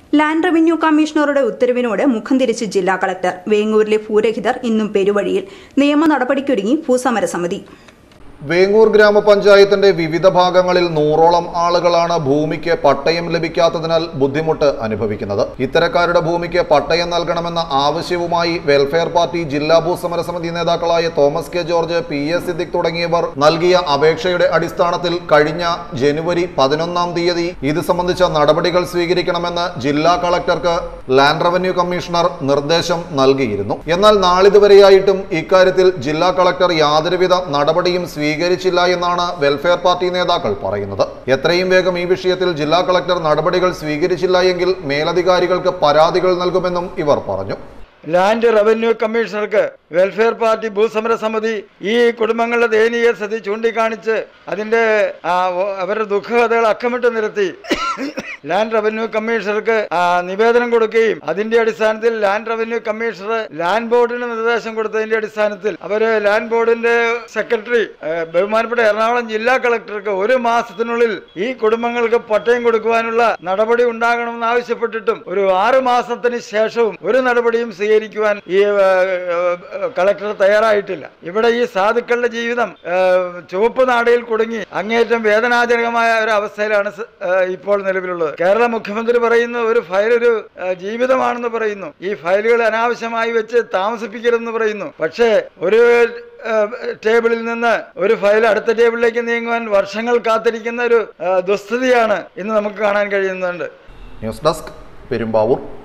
land revenue കമ്മീഷണറുടെ ഉത്തരവിനോട് മുഖം തിരിച്ച് ജില്ലാ കളക്ടർ വേങ്ങൂരിലെ ഭൂരഹിതർ ഇന്നും പെരുവഴിയിൽ നിയമ നടപടിക്കൊരുങ്ങി ഭൂസമരസമിതി വേങ്ങൂർ ഗ്രാമപഞ്ചായത്തിന്റെ വിവിധ ഭാഗങ്ങളിൽ നൂറോളം ആളുകളാണ് ഭൂമിക്ക് പട്ടയം ലഭിക്കാത്തതിനാൽ ബുദ്ധിമുട്ട് അനുഭവിക്കുന്നത് ഇത്തരക്കാരുടെ ഭൂമിക്ക് പട്ടയം നൽകണമെന്ന ആവശ്യവുമായി വെൽഫെയർ പാർട്ടി ജില്ലാ ഭൂസമരസമിതി നേതാക്കളായ Thomas K George P S Siddique തുടങ്ങിയവർ നൽകിയ അപേക്ഷയുടെ അടിസ്ഥാനത്തിൽ കഴിഞ്ഞ ജനുവരി പതിനൊന്നാം തീയതി ഇത് സംബന്ധിച്ച നടപടികൾ സ്വീകരിക്കണമെന്ന് ജില്ലാ കളക്ടർക്ക് ലാൻഡ് റവന്യൂ കമ്മീഷണർ നിർദ്ദേശം നൽകിയിരുന്നു എന്നാൽ നാളിതുവരെയായിട്ടും ഇക്കാര്യത്തിൽ ജില്ലാ കളക്ടർ യാതൊരുവിധ നടപടിയും സ്വീകരിച്ചില്ല എന്നാണ് വെൽഫെയർ പാർട്ടി നേതാക്കൾ പറയുന്നത് എത്രയും വേഗം ഈ വിഷയത്തിൽ ജില്ലാ കളക്ടർ നടപടികൾ സ്വീകരിച്ചില്ല എങ്കിൽ മേലധികാരികൾക്ക് പരാതികൾ നൽകുമെന്നും ഇവർ പറഞ്ഞു ലാൻഡ് റവന്യൂ കമ്മീഷണർക്ക് വെൽഫെയർ പാർട്ടി ഭൂസമര സമിതി ഈ കുടുംബങ്ങളുടെ ദയനീയ സ്ഥിതി ചൂണ്ടിക്കാണിച്ച് അതിന്റെ ആ, ഒ- അവരുടെ ദുഃഖകഥകൾ അക്കമിട്ട് നിരത്തി ലാൻഡ് റവന്യൂ കമ്മീഷണർക്ക് ആ, നിവേദനം കൊടുക്കുകയും അതിന്റെ അടിസ്ഥാനത്തിൽ ലാൻഡ് റവന്യൂ കമ്മീഷണർ ലാൻഡ് ബോർഡിന് നിർദ്ദേശം കൊടുത്തതിന്റെ അടിസ്ഥാനത്തിൽ അവര് ലാൻഡ് ബോർഡിന്റെ സെക്രട്ടറി ആ, ബഹുമാനപ്പെട്ട എറണാകുളം ജില്ലാ കളക്ടർക്ക് ഒരു മാസത്തിനുള്ളിൽ ഈ കുടുംബങ്ങൾക്ക് പട്ടയം കൊടുക്കുവാനുള്ള നടപടി ഉണ്ടാകണമെന്ന് ആവശ്യപ്പെട്ടിട്ടും ഒരു ആറ് മാസത്തിന് ശേഷവും ഒരു നടപടിയും സ്വീകരിക്കുവാൻ ഈ ആ, ആ, കളക്ടർ തയ്യാറായിട്ടില്ല ഇവിടെ ഈ സാധുക്കളുടെ ജീവിതം ആ, ചുവപ്പ് നാടയിൽ കുടുങ്ങി അങ്ങേറ്റം വേദനാജനകമായ ഒരു അവസ്ഥയിലാണ് സ- ആ, ഇപ്പോൾ നിലവിലുള്ളത് കേരള മുഖ്യമന്ത്രി പറയുന്ന ഒരു ഫയൽ ഒരു ആ, ജീവിതമാണെന്ന് പറയുന്നു ഈ ഫയലുകൾ അനാവശ്യമായി വെച്ച് താമസിപ്പിക്കരുതെന്ന് പറയുന്നു പക്ഷേ ഒരു ആ, ടേബിളിൽ നിന്ന് ഒരു ഫയൽ അടുത്ത ടേബിളിലേക്ക് നീങ്ങുവാൻ വർഷങ്ങൾ കാത്തിരിക്കുന്ന ഒരു ആ, ദുസ്ഥിതിയാണ് ഇന്ന് നമുക്ക് കാണാൻ കഴിയുന്നുണ്ട് ന്യൂസ് ഡെസ്ക് പെരുമ്പാവൂർ